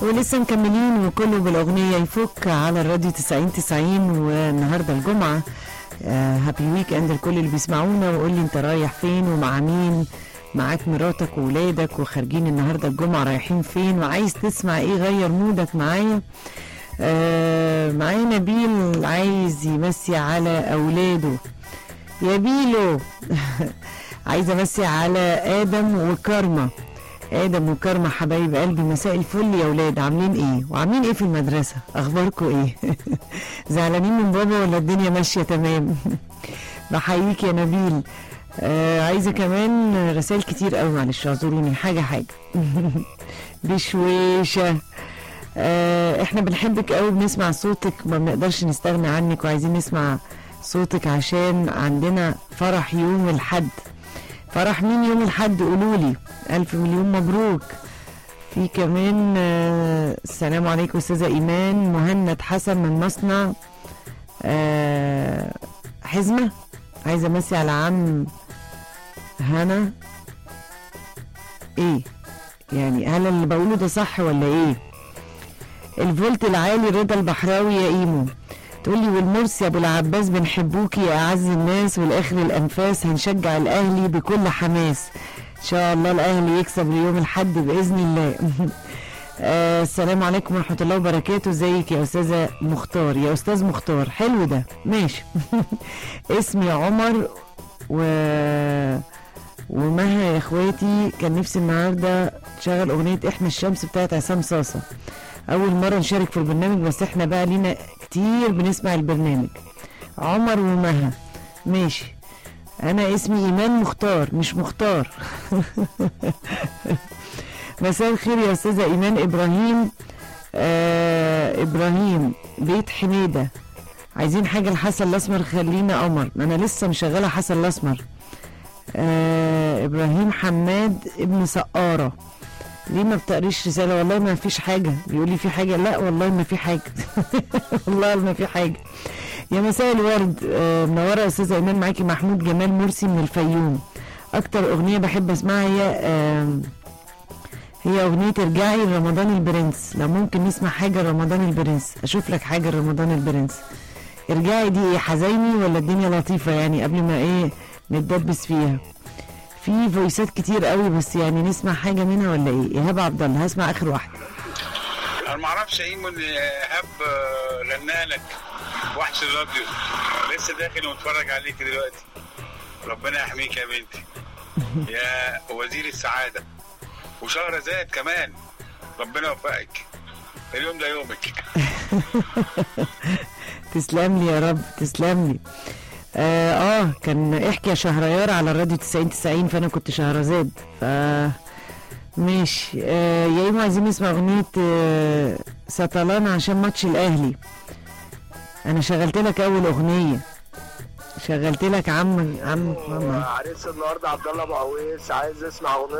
ولسه مكملين وكله بالاغنيه يفك على الراديو 90 90 والنهارده الجمعه هابي ويك اند لكل اللي بيسمعونا وقول لي انت رايح فين ومع مين معاك مراتك وولادك وخارجين النهارده الجمعه رايحين فين وعايز تسمع ايه غير مودك معايا آه معايا نبيل عايز يمسي على اولاده يا بيلو عايزه امسي على ادم وكرمه ادم وكرمه حبايب قلبي مساء الفل يا ولاد عاملين ايه وعاملين ايه في المدرسه اخباركم ايه زعلانين من بابا ولا الدنيا ماشيه تمام بحييك يا نبيل آه عايزه كمان رسائل كتير قوي معلش اعذروني حاجه حاجه بشويشه آه احنا بنحبك قوي بنسمع صوتك ما بنقدرش نستغنى عنك وعايزين نسمع صوتك عشان عندنا فرح يوم الحد فرح مين يوم الحد قولوا لي الف مليون مبروك في كمان آه السلام عليكم استاذه ايمان مهند حسن من مصنع آه حزمه عايزه امسي على عم هنا ايه يعني هل اللي بقوله ده صح ولا ايه الفولت العالي رضا البحراوي يا ايمو تقولي والمرسي ابو العباس بنحبوكي يا اعز الناس والاخر الانفاس هنشجع الاهلي بكل حماس ان شاء الله الاهلي يكسب ليوم الحد باذن الله آه السلام عليكم ورحمه الله وبركاته ازيك يا استاذه مختار يا استاذ مختار حلو ده ماشي اسمي عمر و ومها يا اخواتي كان نفسي النهارده تشغل اغنيه احنا الشمس بتاعت عصام صاصه اول مره نشارك في البرنامج بس احنا بقى لينا كتير بنسمع البرنامج عمر ومها ماشي انا اسمي ايمان مختار مش مختار مساء الخير يا استاذه ايمان ابراهيم آه ابراهيم بيت حميده عايزين حاجه لحسن الاسمر خلينا قمر ما انا لسه مشغله حسن الاسمر آه ابراهيم حماد ابن سقاره ليه ما بتقريش رسالة والله ما فيش حاجة بيقول لي في حاجة لا والله ما في حاجة والله ما في حاجة يا مساء الورد آه منورة يا أستاذة إيمان معاكي محمود جمال مرسي من الفيوم أكتر أغنية بحب أسمعها هي آه هي أغنية ارجعي لرمضان البرنس لو ممكن نسمع حاجة رمضان البرنس أشوف لك حاجة رمضان البرنس ارجعي دي إيه حزيني ولا الدنيا لطيفة يعني قبل ما إيه نتدبس فيها في فويسات كتير قوي بس يعني نسمع حاجه منها ولا ايه ايهاب عبد الله هسمع اخر واحده انا ما اعرفش ايمن ايهاب رنالك وحش الراديو لسه داخل ومتفرج عليك دلوقتي ربنا يحميك يا بنتي يا وزير السعاده وشهر زاد كمان ربنا يوفقك اليوم ده يومك تسلم لي يا رب تسلم لي آه, اه كان احكي يا شهريار على الراديو 90 90 فانا كنت شهرزاد ف ماشي آه يا اما عايزين نسمع اغنيه آه سطلان عشان ماتش الاهلي انا شغلت لك اول اغنيه شغلت لك عم عم عريس النهارده عبد الله ابو عويس عايز اسمع اغنيه